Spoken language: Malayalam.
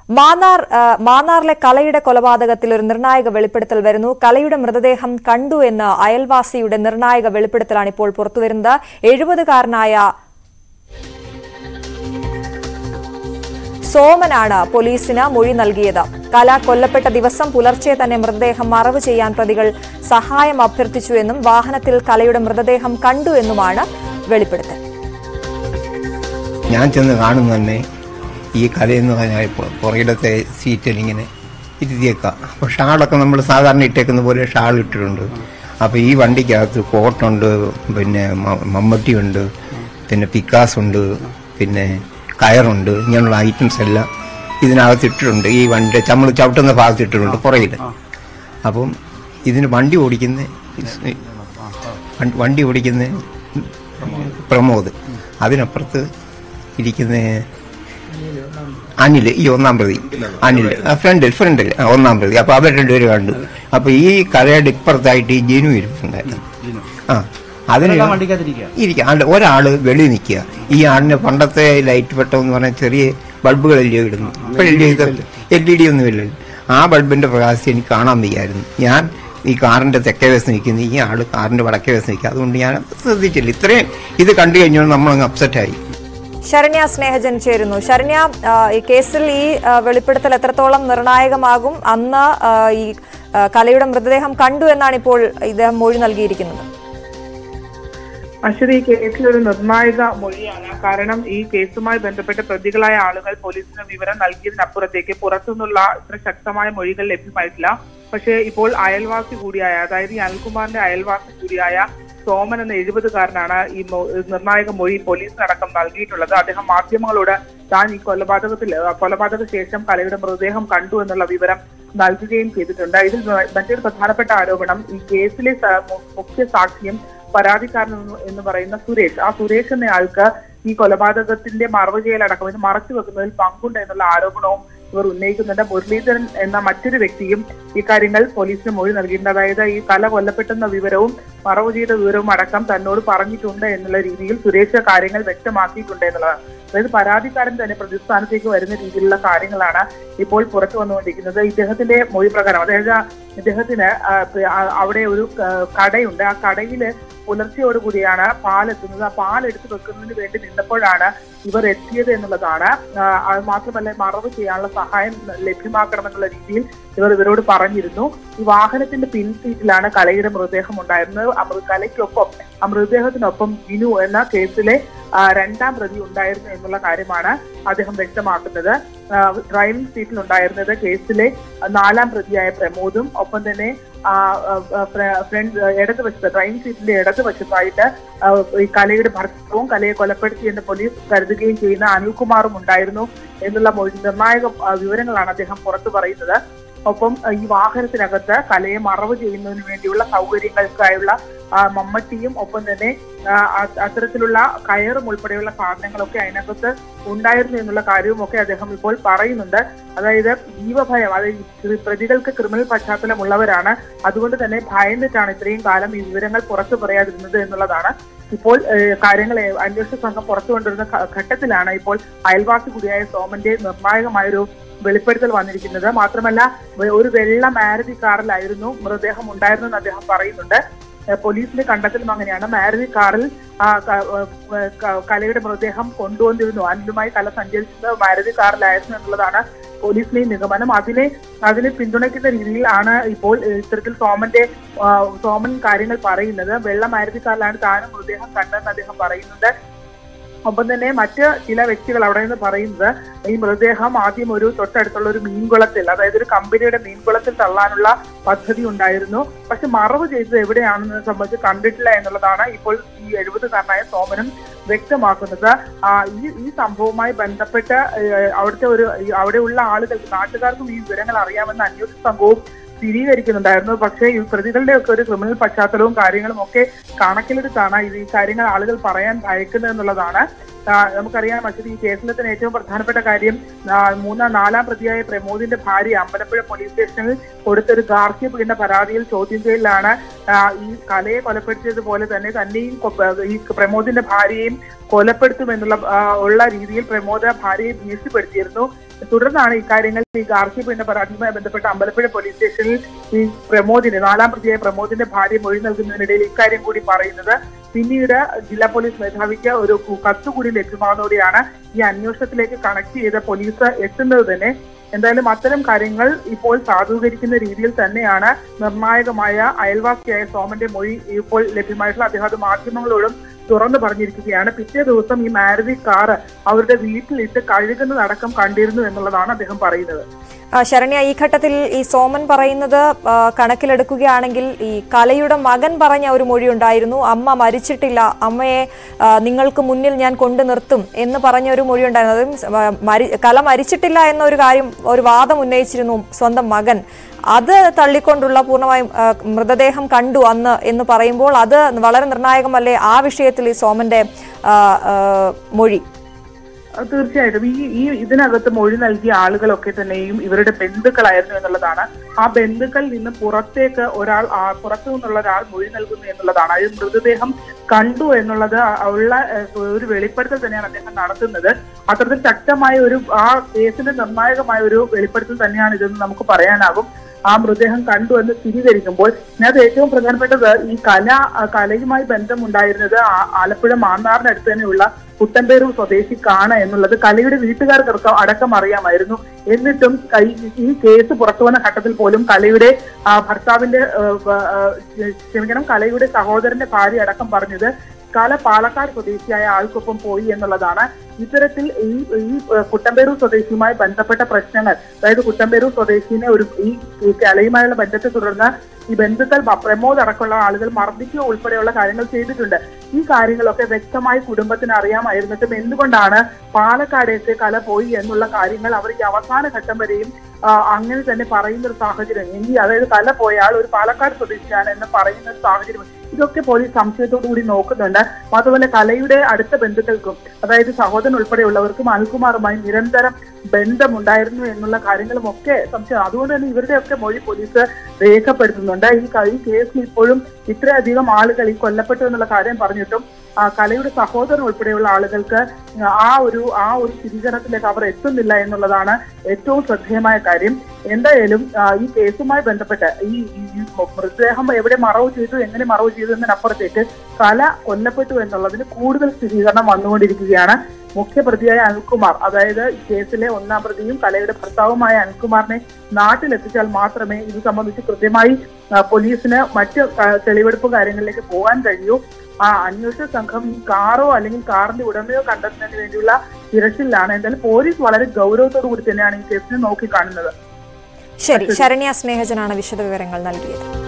മാന്നാർ ആ, മാന്നാറിലെ കലയുടെ കൊലപാതകത്തിൽ ഒരു നിർണായക വെളിപ്പെടുത്തൽ വരുന്നു കലയുടെ മൃതദേഹം കണ്ടു എന്ന് അയൽവാസിയുടെ നിർണായക വെളിപ്പെടുത്തലാണ് ഇപ്പോൾ പുറത്തുവരുന്നത് എഴുപതുകാരനായ സോമനാണ് പോലീസിന് മൊഴി നൽകിയത് കല കൊല്ലപ്പെട്ട ദിവസം പുലർച്ചെ തന്നെ മൃതദേഹം മറവ് ചെയ്യാൻ പ്രതികൾ സഹായം അഭ്യർത്ഥിച്ചു എന്നും വാഹനത്തിൽ കലയുടെ മൃതദേഹം കണ്ടു എന്നുമാണ് വെളിപ്പെടുത്തൽ ഞാൻ ചെന്ന് കാണുന്നു തന്നെ ഈ കഥയെന്ന് പറഞ്ഞാൽ പു- പുറകിലത്തെ സീറ്റിൽ ഇങ്ങനെ ഇരുത്തിയേക്കാം അപ്പോൾ ഷാളൊക്കെ നമ്മൾ സാധാരണ ഇട്ടേക്കുന്ന പോലെ ഷാൾ ഇട്ടിട്ടുണ്ട് അപ്പോൾ ഈ വണ്ടിക്കകത്ത് കോട്ടുണ്ട് പിന്നെ മ- മമ്മട്ടിയുണ്ട് പിന്നെ പിക്കാസ് ഉണ്ട് പിന്നെ കയറുണ്ട് ഇങ്ങനെയുള്ള ഐറ്റംസ് എല്ലാം ഇതിനകത്ത് ഇട്ടിട്ടുണ്ട് ഈ വണ്ടി നമ്മൾ ചവിട്ടുന്ന ഭാഗത്ത് ഇട്ടിട്ടുണ്ട് പുറകിൽ അപ്പം ഇതിന് വണ്ടി ഓടിക്കുന്ന വണ്ടി- വണ്ടി ഓടിക്കുന്ന പ്രമോദ് അതിനപ്പുറത്ത് ഇരിക്കുന്ന അനിൽ ഈ ഒന്നാം പ്രതി അനിൽ ആ ഫ്രണ്ടിൽ ഫ്രണ്ടിൽ ആ ഒന്നാം പ്രതി അപ്പൊ അവർ രണ്ടുപേരും കണ്ടു അപ്പൊ ഈ കഥയുടെ ഇപ്പുറത്തായിട്ട് ഈ ജിനു ഇരിപ്പുണ്ടായിരുന്നു ആ അതിന് ഇരിക്കുക അല്ല ഒരാള് വെളി നിൽക്കുക ഈ ആളിന് പണ്ടത്തെ ലൈറ്റ് വെട്ടം എന്ന് പറഞ്ഞാൽ ചെറിയ ബൾബുകളല്ലേ ഇടുന്നു ഇപ്പോഴല്ലേ ഇത് എൽ ഇ ഡി ഒന്നുമില്ലല്ലോ ആ ബൾബിന്റെ പ്രകാശം എനിക്ക് കാണാൻ വയ്യായിരുന്നു ഞാൻ ഈ കാറിന്റെ തെക്കേ വശം നിൽക്കുന്നു ഈ ആള് കാറിന്റെ വടക്കേ വശം നിൽക്കുക അതുകൊണ്ട് ഞാൻ ശ്രദ്ധിച്ചില്ല ഇത്രയും ഇത് കണ്ടു കഴിഞ്ഞാൽ നമ്മളങ്ങ് അപ്സെറ്റായി ശരണ്യ സ്നേഹജൻ ചേരുന്നു ശരണ്യ ആ, ഈ കേസിൽ ഈ ആ, വെളിപ്പെടുത്തൽ എത്രത്തോളം നിർണായകമാകും അന്ന് ആ, ഈ ആ, കലയുടെ മൃതദേഹം കണ്ടു എന്നാണ് ഇപ്പോൾ ഇദ്ദേഹം മൊഴി നൽകിയിരിക്കുന്നത് അശ്വതി ഈ കേസിൽ ഒരു നിർണായക മൊഴിയാണ് കാരണം ഈ കേസുമായി ബന്ധപ്പെട്ട പ്രതികളായ ആളുകൾ പോലീസിന് വിവരം നൽകിയതിനപ്പുറത്തേക്ക് പുറത്തുനിന്നുള്ള ഇത്ര ശക്തമായ മൊഴികൾ ലഭ്യമായിട്ടില്ല പക്ഷേ ഇപ്പോൾ അയൽവാസി കൂടിയായ അതായത് ഈ അനിൽകുമാറിന്റെ അയൽവാസി കൂടിയായ സോമൻ എന്ന എഴുപതുകാരനാണ് ഈ മൊ- നിർണായക മൊഴി പോലീസിനടക്കം നൽകിയിട്ടുള്ളത് അദ്ദേഹം മാധ്യമങ്ങളോട് താൻ ഈ കൊലപാതകത്തിൽ ആ, കൊലപാതക ശേഷം കലയുടെ മൃതദേഹം കണ്ടു എന്നുള്ള വിവരം നൽകുകയും ചെയ്തിട്ടുണ്ട് ഇതിൽ മറ്റൊരു പ്രധാനപ്പെട്ട ആരോപണം ഈ കേസിലെ സ- മു- മുഖ്യ സാക്ഷിയും പരാതിക്കാരൻ എന്ന് എന്ന് പറയുന്ന സുരേഷ് ആ സുരേഷ് എന്നയാൾക്ക് ഈ കൊലപാതകത്തിന്റെ മറവ് ചെയ്യലടക്കം ഇത് മറച്ചു വെക്കുന്നതിൽ പങ്കുണ്ട് എന്നുള്ള ആരോപണവും ഇവർ ഉന്നയിക്കുന്നുണ്ട് മുരളീധരൻ എന്ന മറ്റൊരു വ്യക്തിയും ഈ കാര്യങ്ങൾ പോലീസിന് മൊഴി നൽകിയിട്ടുണ്ട് അതായത് ഈ കല കൊല്ലപ്പെട്ടെന്ന വിവരവും മറവ് ചെയ്ത വിവരവും അടക്കം തന്നോട് പറഞ്ഞിട്ടുണ്ട് എന്നുള്ള രീതിയിൽ സുരേഷ് കാര്യങ്ങൾ വ്യക്തമാക്കിയിട്ടുണ്ട് എന്നുള്ളതാണ് അതായത് പരാതിക്കാരൻ തന്നെ പ്രതിസ്ഥാനത്തേക്ക് വരുന്ന രീതിയിലുള്ള കാര്യങ്ങളാണ് ഇപ്പോൾ പുറത്തു വന്നുകൊണ്ടിരിക്കുന്നത് ഇദ്ദേഹത്തിന്റെ മൊഴി പ്രകാരം അതായത് ഇദ്ദേഹത്തിന് ആ, ആ, അവിടെ ഒരു ആ, കടയുണ്ട് ആ കടയില് പുലർച്ചയോടുകൂടിയാണ് പാൽ എത്തുന്നത് ആ പാൽ എടുത്തു വെക്കുന്നതിന് വേണ്ടി നിന്നപ്പോഴാണ് ഇവർ എത്തിയത് എന്നുള്ളതാണ് ആ, അത് മാത്രമല്ല മറവ് ചെയ്യാനുള്ള സഹായം ലഭ്യമാക്കണമെന്നുള്ള രീതിയിൽ ഇവർ ഇവരോട് പറഞ്ഞിരുന്നു ഈ വാഹനത്തിന്റെ പിൻ സീറ്റിലാണ് കലയുടെ മൃതദേഹം ഉണ്ടായിരുന്നത് ആ മൃ- കലയ്ക്കൊപ്പം ആ മൃതദേഹത്തിനൊപ്പം ജിനു എന്ന കേസിലെ ആ, രണ്ടാം പ്രതി ഉണ്ടായിരുന്നു എന്നുള്ള കാര്യമാണ് അദ്ദേഹം വ്യക്തമാക്കുന്നത് ആ, ഡ്രൈവിംഗ് സീറ്റിൽ ഉണ്ടായിരുന്നത് കേസിലെ നാലാം പ്രതിയായ പ്രമോദും ഒപ്പം തന്നെ ആ, ആ, ആ, ഫ്ര- ഫ്രണ്ട് ഇടതുവശത്ത് ഡ്രൈവിംഗ് സീറ്റിന്റെ ഇടതുവശത്തായിട്ട് ആ, ഈ കലയുടെ ഭർത്താവും കലയെ കൊലപ്പെടുത്തിയെന്ന് പോലീസ് കരുതുകയും ചെയ്യുന്ന അനിൽകുമാറും ഉണ്ടായിരുന്നു എന്നുള്ള മൊഴി നിർണായക ആ, വിവരങ്ങളാണ് അദ്ദേഹം പുറത്തു പറയുന്നത് ഒപ്പം ആ, ഈ വാഹനത്തിനകത്ത് കലയെ മറവ് ചെയ്യുന്നതിന് വേണ്ടിയുള്ള സൗകര്യങ്ങൾക്കായുള്ള ആ, മമ്മട്ടിയും ഒപ്പം തന്നെ ആ, അ- അത്തരത്തിലുള്ള കയറും ഉൾപ്പെടെയുള്ള സാധനങ്ങളൊക്കെ അതിനകത്ത് ഉണ്ടായിരുന്നു എന്നുള്ള കാര്യവും ഒക്കെ അദ്ദേഹം ഇപ്പോൾ പറയുന്നുണ്ട് അതായത് ജീവഭയം അതായത് ഈ പ്രതികൾക്ക് ക്രിമിനൽ പശ്ചാത്തലമുള്ളവരാണ് അതുകൊണ്ട് തന്നെ ഭയന്നിട്ടാണ് ഇത്രയും കാലം ഈ വിവരങ്ങൾ പുറത്തു പറയാതിരുന്നത് എന്നുള്ളതാണ് ഇപ്പോൾ ഏഹ്, കാര്യങ്ങൾ ഏഹ്, അന്വേഷണ സംഘം പുറത്തു കൊണ്ടുവരുന്ന ഘ- ഘട്ടത്തിലാണ് ഇപ്പോൾ അയൽവാസി കൂടിയായ സോമന്റെ നിർണായകമായൊരു വെളിപ്പെടുത്തൽ വന്നിരിക്കുന്നത് മാത്രമല്ല വെ- ഒരു വെള്ള മാരുതി കാറിലായിരുന്നു മൃതദേഹം ഉണ്ടായിരുന്നെന്ന് അദ്ദേഹം പറയുന്നുണ്ട് ഏഹ്, പോലീസിന്റെ കണ്ടെത്തലും അങ്ങനെയാണ് മാരുതി കാറിൽ ആ, ക- ഏഹ്, ക- കലയുടെ മൃതദേഹം കൊണ്ടുവന്നിരുന്നു അനിലുമായി കല സഞ്ചരിച്ചത് മാരുതി കാറിലായിരുന്നു എന്നുള്ളതാണ് പോലീസിന്റെ നിഗമനം അതിനെ അതിനെ പിന്തുണയ്ക്കുന്ന രീതിയിൽ ആണ് ഇപ്പോൾ ഏഹ്, ഇത്തരത്തിൽ സോമന്റെ ആ, സോമൻ കാര്യങ്ങൾ പറയുന്നത് വെള്ള മാരുതി കാറിലാണ് താനും മൃതദേഹം കണ്ടതെന്ന് അദ്ദേഹം പറയുന്നുണ്ട് ഒപ്പം തന്നെ മറ്റ് ചില വ്യക്തികൾ അവിടെ നിന്ന് പറയുന്നത് ഈ മൃതദേഹം ആദ്യം ഒരു തൊട്ടടുത്തുള്ള ഒരു മീൻകുളത്തിൽ അതായത് ഒരു കമ്പനിയുടെ മീൻകുളത്തിൽ തള്ളാനുള്ള പദ്ധതി ഉണ്ടായിരുന്നു പക്ഷെ മറവ് ചെയ്തത് എവിടെയാണെന്ന് സംബന്ധിച്ച് കണ്ടിട്ടില്ല എന്നുള്ളതാണ് ഇപ്പോൾ ഈ എഴുപതുകാരനായ സോമനും വ്യക്തമാക്കുന്നത് ആ, ഈ ഈ സംഭവവുമായി ബന്ധപ്പെട്ട് ഏഹ്, അവിടുത്തെ ഒരു ഈ അവിടെയുള്ള ആളുകൾക്ക് നാട്ടുകാർക്കും ഈ വിവരങ്ങൾ അറിയാമെന്ന് അന്വേഷണ സംഘവും സ്ഥിരീകരിക്കുന്നുണ്ടായിരുന്നു പക്ഷേ ഈ പ്രതികളുടെ ഒക്കെ ഒരു ക്രിമിനൽ പശ്ചാത്തലവും കാര്യങ്ങളും ഒക്കെ കണക്കിലെടുത്താണ് ഇത് ഈ കാര്യങ്ങൾ ആളുകൾ പറയാൻ ഭയക്കുന്നത് എന്നുള്ളതാണ് ആ, നമുക്കറിയാം അശ്വതി ഈ കേസിലെ തന്നെ ഏറ്റവും പ്രധാനപ്പെട്ട കാര്യം ആ, മൂന്നാം നാലാം പ്രതിയായ പ്രമോദിന്റെ ഭാര്യ അമ്പലപ്പുഴ പോലീസ് സ്റ്റേഷനിൽ കൊടുത്തൊരു ഗാർഹിക പീഡന പരാതിയിൽ ചോദ്യം ചെയ്യലിലാണ് ആ, ഈ കലയെ കൊലപ്പെടുത്തിയതുപോലെ തന്നെ തന്നെയും കൊ- ഈ പ്രമോദിന്റെ ഭാര്യയെയും കൊലപ്പെടുത്തുമെന്നുള്ള ആ, ഉള്ള രീതിയിൽ പ്രമോദ ഭാര്യയെ ഭീഷണിപ്പെടുത്തിയിരുന്നു തുടർന്നാണ് ഇക്കാര്യങ്ങൾ ഈ ഗാർഹി പീഡന പരാതിയുമായി ബന്ധപ്പെട്ട അമ്പലപ്പുഴ പോലീസ് സ്റ്റേഷനിൽ ഈ പ്രമോദിന് നാലാം പ്രതിയായ പ്രമോദിന്റെ ഭാര്യ മൊഴി നൽകുന്നതിനിടയിൽ ഇക്കാര്യം കൂടി പറയുന്നത് പിന്നീട് ജില്ലാ പോലീസ് മേധാവിക്ക് ഒരു കത്ത് കൂടി ലഭ്യമാകുന്നതോടെയാണ് ഈ അന്വേഷണത്തിലേക്ക് കണക്ട് ചെയ്ത പോലീസ് എത്തുന്നത് തന്നെ എന്തായാലും അത്തരം കാര്യങ്ങൾ ഇപ്പോൾ സാധൂകരിക്കുന്ന രീതിയിൽ തന്നെയാണ് നിർണായകമായ അയൽവാസിയായ സോമന്റെ മൊഴി ഇപ്പോൾ ലഭ്യമായിട്ടുള്ള അദ്ദേഹം അത് മാധ്യമങ്ങളോടും തുറന്നു പറഞ്ഞിരിക്കുകയാണ് പിറ്റേ ദിവസം ഈ മാരുതി കാറ് അവരുടെ വീട്ടിലിട്ട് കഴുകുന്നതടക്കം കണ്ടിരുന്നു എന്നുള്ളതാണ് അദ്ദേഹം പറയുന്നത് ആ, ശരണ്യ ഈ ഘട്ടത്തിൽ ഈ സോമൻ പറയുന്നത് ആ, കണക്കിലെടുക്കുകയാണെങ്കിൽ ഈ കലയുടെ മകൻ പറഞ്ഞ ഒരു മൊഴി ഉണ്ടായിരുന്നു അമ്മ മരിച്ചിട്ടില്ല അമ്മയെ ആ, നിങ്ങൾക്ക് മുന്നിൽ ഞാൻ കൊണ്ടു നിർത്തും എന്ന് പറഞ്ഞ ഒരു മൊഴി ഉണ്ടായിരുന്നു അതും ആ, മരി- കല മരിച്ചിട്ടില്ല എന്നൊരു കാര്യം ഒരു വാദം ഉന്നയിച്ചിരുന്നു സ്വന്തം മകൻ അത് തള്ളിക്കൊണ്ടുള്ള പൂർണ്ണമായും ആ, മൃതദേഹം കണ്ടു അന്ന് എന്ന് പറയുമ്പോൾ അത് വളരെ നിർണായകമല്ലേ ആ വിഷയത്തിൽ ഈ സോമന്റെ ആ, ആ, മൊഴി അത് തീർച്ചയായിട്ടും ഈ ഈ ഇതിനകത്ത് മൊഴി നൽകിയ ആളുകളൊക്കെ തന്നെയും ഇവരുടെ ബന്ധുക്കളായിരുന്നു എന്നുള്ളതാണ് ആ ബന്ധുക്കളിൽ നിന്ന് പുറത്തേക്ക് ഒരാൾ ആ, പുറത്തു നിന്നുള്ള ഒരാൾ മൊഴി നൽകുന്നു എന്നുള്ളതാണ് അത് മൃതദേഹം കണ്ടു എന്നുള്ളത് ഉള്ള ഏഹ്, ഒരു വെളിപ്പെടുത്തൽ തന്നെയാണ് അദ്ദേഹം നടത്തുന്നത് അത്തരത്തിൽ ശക്തമായ ഒരു ആ കേസിന്റെ നിർണായകമായ ഒരു വെളിപ്പെടുത്തൽ തന്നെയാണ് ഇതെന്ന് നമുക്ക് പറയാനാകും ആ മൃതദേഹം കണ്ടു എന്ന് സ്ഥിരീകരിക്കുമ്പോൾ ഇതിനകത്ത് ഏറ്റവും പ്രധാനപ്പെട്ടത് ഈ കല ആ കലയുമായി ബന്ധമുണ്ടായിരുന്നത് ആ- ആലപ്പുഴ മാന്നാറിനടുത്ത് തന്നെയുള്ള കുട്ടമ്പേരൂർ സ്വദേശി കാണ എന്നുള്ളത് കലയുടെ വീട്ടുകാർക്ക് അടക്കം അറിയാമായിരുന്നു എന്നിട്ടും കൈ- ഈ കേസ് പുറത്തു വന്ന ഘട്ടത്തിൽ പോലും കലയുടെ ആ, ഭർത്താവിന്റെ ആ, ആ, ക്ഷമിക്കണം കലയുടെ സഹോദരന്റെ ഭാര്യ അടക്കം പറഞ്ഞത് കല പാലക്കാട് സ്വദേശിയായ ആൾക്കൊപ്പം പോയി എന്നുള്ളതാണ് ഇത്തരത്തിൽ ഈ ഈ ഏഹ്, കുട്ടമ്പേരൂർ സ്വദേശിയുമായി ബന്ധപ്പെട്ട പ്രശ്നങ്ങൾ അതായത് കുട്ടമ്പേരൂർ സ്വദേശിനെ ഒരു ഈ ഈ കലയുമായുള്ള ബന്ധത്തെ തുടർന്ന് ഈ ബന്ധുക്കൾ ബ- പ്രമോദ് അടക്കമുള്ള ആളുകൾ മർദ്ദിക്കുക ഉൾപ്പെടെയുള്ള കാര്യങ്ങൾ ചെയ്തിട്ടുണ്ട് ഈ കാര്യങ്ങളൊക്കെ വ്യക്തമായി കുടുംബത്തിന് അറിയാമായിരുന്നിട്ടും എന്തുകൊണ്ടാണ് പാലക്കാടേക്ക് കല പോയി എന്നുള്ള കാര്യങ്ങൾ അവർ ഈ അവസാന ഘട്ടം വരെയും ആ, അങ്ങനെ തന്നെ പറയുന്ന ഒരു സാഹചര്യം ഇനി അതായത് കല പോയാൽ ഒരു പാലക്കാട് സ്വദേശിയാണ് എന്ന് പറയുന്ന ഒരു സാഹചര്യം ഇതൊക്കെ പോലീസ് സംശയത്തോടു കൂടി നോക്കുന്നുണ്ട് മാത്രമല്ല കലയുടെ അടുത്ത ബന്ധുക്കൾക്കും അതായത് സഹോദരൻ ഉൾപ്പെടെയുള്ളവർക്കും അനിൽകുമാറുമായി നിരന്തരം ബന്ധമുണ്ടായിരുന്നു എന്നുള്ള കാര്യങ്ങളും ഒക്കെ സംശയം അതുകൊണ്ട് തന്നെ ഇവരുടെയൊക്കെ മൊഴി പോലീസ് രേഖപ്പെടുത്തുന്നുണ്ട് ഈ ക- ഈ കേസിൽ ഇപ്പോഴും ഇത്രയധികം ആളുകൾ ഈ കൊല്ലപ്പെട്ടു എന്നുള്ള കാര്യം പറഞ്ഞിട്ടും ആ കലയുടെ സഹോദരൻ ഉൾപ്പെടെയുള്ള ആളുകൾക്ക് ആ ഒരു ആ ഒരു സ്ഥിരീകരണത്തിലേക്ക് അവർ എത്തുന്നില്ല എന്നുള്ളതാണ് ഏറ്റവും ശ്രദ്ധേയമായ കാര്യം എന്തായാലും ആ, ഈ കേസുമായി ബന്ധപ്പെട്ട് ഈ ഈ ഈ മൃതദേഹം എവിടെ മറവ് ചെയ്തു എങ്ങനെ മറവ് ചെയ്തു എന്നതിനപ്പുറത്തേക്ക് കല കൊല്ലപ്പെട്ടു എന്നുള്ളതിന് കൂടുതൽ സ്ഥിരീകരണം വന്നുകൊണ്ടിരിക്കുകയാണ് മുഖ്യപ്രതിയായ അനിൽകുമാർ അതായത് ഈ കേസിലെ ഒന്നാം പ്രതിയും കലയുടെ ഭർത്താവുമായ അനിൽകുമാറിനെ നാട്ടിലെത്തിച്ചാൽ മാത്രമേ ഇത് സംബന്ധിച്ച് കൃത്യമായി ആ, പോലീസിന് മറ്റ് ആ, തെളിവെടുപ്പ് കാര്യങ്ങളിലേക്ക് പോകാൻ കഴിയൂ ആ അന്വേഷണ സംഘം ഈ കാറോ അല്ലെങ്കിൽ കാറിന്റെ ഉടമയോ കണ്ടെത്തുന്നതിന് വേണ്ടിയുള്ള തിരച്ചിലാണ് എന്തായാലും പോലീസ് വളരെ ഗൗരവത്തോടു കൂടി തന്നെയാണ് ഈ കേസിനെ നോക്കിക്കാണുന്നത് ശരി ശരണ്യ സ്നേഹജനാണ് വിശദവിവരങ്ങൾ നൽകിയത്